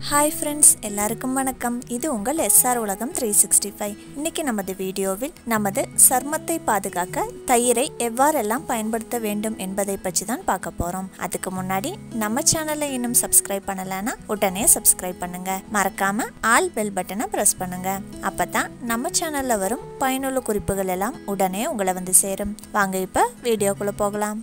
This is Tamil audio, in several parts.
ஹாய் ஃப்ரெண்ட்ஸ் எல்லாருக்கும் வணக்கம் இது உங்கள் எஸ்ஆர் உலகம் த்ரீ சிக்ஸ்டி ஃபைவ் இன்னைக்கு நமது வீடியோவில் நமது சர்மத்தை பாதுகாக்க தயிரை எவ்வாறெல்லாம் பயன்படுத்த வேண்டும் என்பதை பற்றி தான் பார்க்க போறோம் அதுக்கு முன்னாடி நம்ம சேனலை இன்னும் சப்ஸ்கிரைப் பண்ணலன்னா உடனே சப்ஸ்கிரைப் பண்ணுங்க மறக்காம ஆல் பெல் பட்டனை பிரஸ் பண்ணுங்க அப்பதான் நம்ம சேனல்ல வரும் பயனுள்ள குறிப்புகள் எல்லாம் உடனே உங்களை வந்து சேரும் வாங்க இப்ப வீடியோக்குள்ள போகலாம்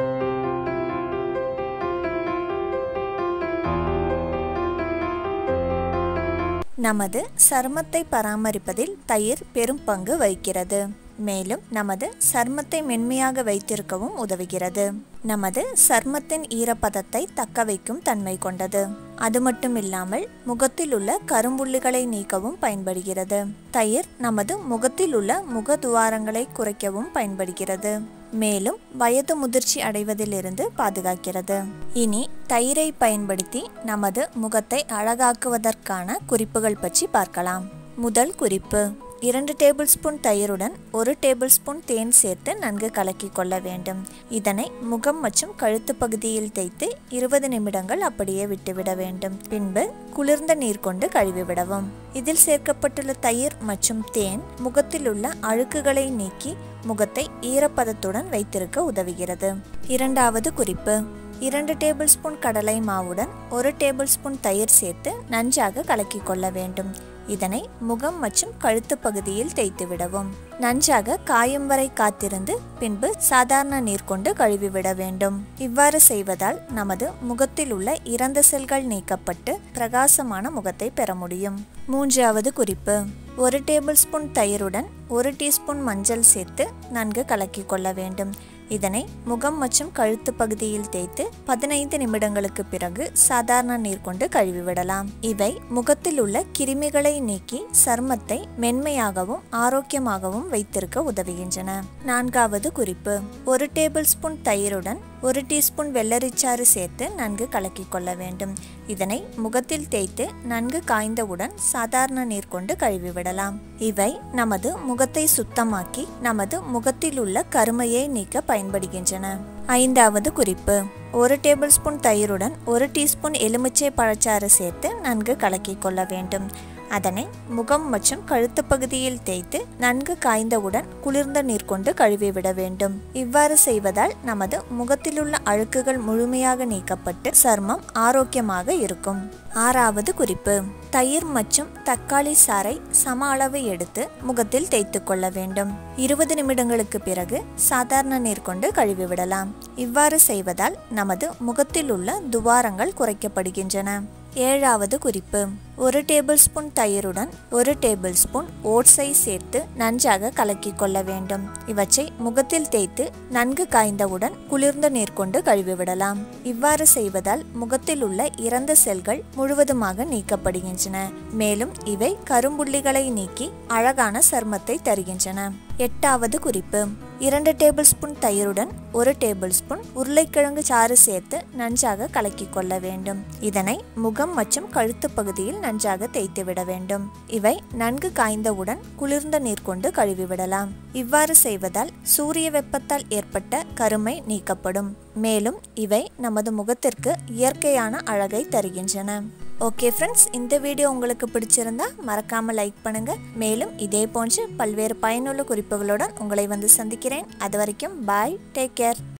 நமது சருமத்தை பராமரிப்பதில் தயிர் பெரும் பங்கு வகிக்கிறது மேலும் நமது சர்மத்தை மென்மையாக வைத்திருக்கவும் உதவுகிறது நமது சர்மத்தின் ஈரப்பதத்தை தக்க வைக்கும் தன்மை கொண்டது அது மட்டும் இல்லாமல் முகத்தில் உள்ள கரும்புள்ளிகளை நீக்கவும் பயன்படுகிறது தயிர் நமது முகத்தில் உள்ள முக துவாரங்களை குறைக்கவும் பயன்படுகிறது மேலும் வயது முதிர்ச்சி அடைவதிலிருந்து பாதுகாக்கிறது இனி தயிரை பயன்படுத்தி நமது முகத்தை அழகாக்குவதற்கான குறிப்புகள் பற்றி பார்க்கலாம் முதல் குறிப்பு இரண்டு டேபிள் ஸ்பூன் தயிருடன் ஒரு டேபிள் ஸ்பூன் தேன் சேர்த்து நன்கு கலக்கி கொள்ள வேண்டும் இதனை முகம் மற்றும் கழுத்து பகுதியில் தேய்த்து இருபது நிமிடங்கள் அப்படியே விட்டுவிட வேண்டும் பின்பு குளிர்ந்த நீர் கொண்டு கழுவிவிடவும் இதில் சேர்க்கப்பட்டுள்ள தயிர் மற்றும் தேன் முகத்தில் உள்ள அழுக்குகளை நீக்கி முகத்தை ஈரப்பதத்துடன் வைத்திருக்க உதவுகிறது இரண்டாவது குறிப்பு இரண்டு டேபிள் ஸ்பூன் கடலை மாவுடன் ஒரு டேபிள் ஸ்பூன் தயிர் சேர்த்து நன்றாக கலக்கி கொள்ள வேண்டும் இதனை முகம் மற்றும் கழுத்து பகுதியில் தேய்த்து விடவும் நன்றாக காயும் வரை காத்திருந்து பின்பு சாதாரண நீர் கொண்டு கழுவிவிட வேண்டும் இவ்வாறு செய்வதால் நமது முகத்தில் உள்ள இறந்த செல்கள் நீக்கப்பட்டு பிரகாசமான முகத்தை பெற முடியும் மூன்றாவது குறிப்பு ஒரு டேபிள் ஸ்பூன் தயிருடன் ஒரு டீஸ்பூன் மஞ்சள் சேர்த்து நன்கு கலக்கி கொள்ள வேண்டும் இதனை முகம் மற்றும் கழுத்து பகுதியில் தேய்த்து பதினைந்து நிமிடங்களுக்கு பிறகு சாதாரண நீர் கொண்டு கழுவிவிடலாம் இவை முகத்தில் உள்ள கிருமிகளை நீக்கி சர்மத்தை மென்மையாகவும் ஆரோக்கியமாகவும் வைத்திருக்க உதவுகின்றன நான்காவது குறிப்பு ஒரு டேபிள் ஸ்பூன் தயிருடன் ஒரு டீஸ்பூன் வெள்ளரிச்சாறு சேர்த்து நன்கு கலக்கி கொள்ள வேண்டும் இதனை முகத்தில் தேய்த்து நன்கு காய்ந்தவுடன் சாதாரண நீர் கொண்டு கழுவிவிடலாம் இவை நமது முகத்தை சுத்தமாக்கி நமது முகத்தில் உள்ள கருமையை நீக்க பயன்படுகின்றன ஐந்தாவது குறிப்பு ஒரு டேபிள் ஸ்பூன் தயிருடன் ஒரு டீஸ்பூன் எலுமிச்சை பழச்சாறு சேர்த்து நன்கு கலக்கி கொள்ள வேண்டும் அதனை முகம் மற்றும் கழுத்து பகுதியில் தேய்த்து நன்கு காய்ந்தவுடன் குளிர்ந்த நீர் கொண்டு கழுவிவிட வேண்டும் இவ்வாறு செய்வதால் நமது முகத்திலுள்ள அழுக்குகள் முழுமையாக நீக்கப்பட்டு சர்மம் ஆரோக்கியமாக இருக்கும் ஆறாவது குறிப்பு தயிர் மற்றும் தக்காளி சாறை சம அளவு எடுத்து முகத்தில் தேய்த்து கொள்ள வேண்டும் இருபது நிமிடங்களுக்கு பிறகு சாதாரண நீர் கொண்டு கழுவிவிடலாம் இவ்வாறு செய்வதால் நமது முகத்தில் உள்ள துவாரங்கள் குறைக்கப்படுகின்றன ஏழாவது குறிப்பு ஒரு டேபிள் ஸ்பூன் தயிருடன் ஒரு டேபிள் ஸ்பூன் ஓட்ஸை சேர்த்து நன்றாக கலக்கி கொள்ள வேண்டும் இவற்றை முகத்தில் தேய்த்து நன்கு காய்ந்தவுடன் குளிர்ந்த நீர் கொண்டு கழுவிவிடலாம் இவ்வாறு செய்வதால் முகத்தில் உள்ள இறந்த செல்கள் முழுவதுமாக நீக்கப்படுகின்றன மேலும் இவை கரும்புள்ளிகளை நீக்கி அழகான சர்மத்தை தருகின்றன எட்டாவது குறிப்பு இரண்டு டேபிள் ஸ்பூன் தயிருடன் ஒரு டேபிள் ஸ்பூன் உருளைக்கிழங்கு சாறு சேர்த்து நன்றாக கலக்கி கொள்ள வேண்டும் இதனை முகம் மற்றும் கழுத்து பகுதியில் நன்றாக தேய்த்து விட வேண்டும் இவை நன்கு காய்ந்தவுடன் குளிர்ந்த நீர் கொண்டு கழுவிவிடலாம் இவ்வாறு செய்வதால் சூரிய வெப்பத்தால் ஏற்பட்ட கருமை நீக்கப்படும் மேலும் இவை நமது முகத்திற்கு இயற்கையான அழகை தருகின்றன ஓகே ஃப்ரெண்ட்ஸ் இந்த வீடியோ உங்களுக்கு பிடிச்சிருந்தா மறக்காம லைக் பண்ணுங்க மேலும் இதே போன்று பல்வேறு பயனுள்ள குறிப்புகளுடன் உங்களை வந்து சந்திக்கிறேன் அது வரைக்கும் பாய் டேக் கேர்